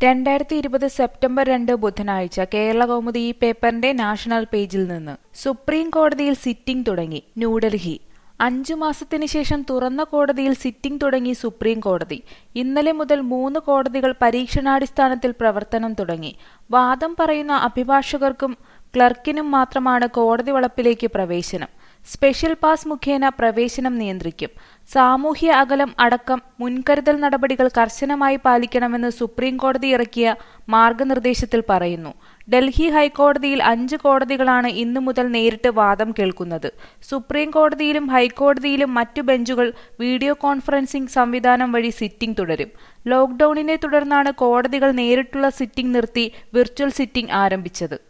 രണ്ടായിരത്തി ഇരുപത് സെപ്റ്റംബർ രണ്ട് ബുധനാഴ്ച കേരള കൗമുദി ഈ പേപ്പറിന്റെ നാഷണൽ പേജിൽ നിന്ന് സുപ്രീം കോടതിയിൽ സിറ്റിംഗ് തുടങ്ങി ന്യൂഡൽഹി അഞ്ചു മാസത്തിന് ശേഷം തുറന്ന കോടതിയിൽ സിറ്റിംഗ് തുടങ്ങി സുപ്രീം കോടതി ഇന്നലെ മുതൽ മൂന്ന് കോടതികൾ പരീക്ഷണാടിസ്ഥാനത്തിൽ പ്രവർത്തനം തുടങ്ങി വാദം പറയുന്ന അഭിഭാഷകർക്കും ക്ലർക്കിനും മാത്രമാണ് കോടതി വളപ്പിലേക്ക് പ്രവേശനം സ്പെഷ്യൽ പാസ് മുഖേന പ്രവേശനം നിയന്ത്രിക്കും സാമൂഹ്യ അകലം അടക്കം മുൻകരുതൽ നടപടികൾ കർശനമായി പാലിക്കണമെന്ന് സുപ്രീം കോടതി ഇറക്കിയ മാർഗനിർദ്ദേശത്തിൽ പറയുന്നു ഡൽഹി ഹൈക്കോടതിയിൽ അഞ്ച് കോടതികളാണ് ഇന്നു മുതൽ നേരിട്ട് വാദം കേൾക്കുന്നത് സുപ്രീം കോടതിയിലും ഹൈക്കോടതിയിലും മറ്റു ബെഞ്ചുകൾ വീഡിയോ കോൺഫറൻസിംഗ് സംവിധാനം വഴി സിറ്റിംഗ് തുടരും ലോക്ഡൌണിനെ തുടർന്നാണ് കോടതികൾ നേരിട്ടുള്ള സിറ്റിംഗ് നിർത്തി വിർച്വൽ സിറ്റിംഗ് ആരംഭിച്ചത്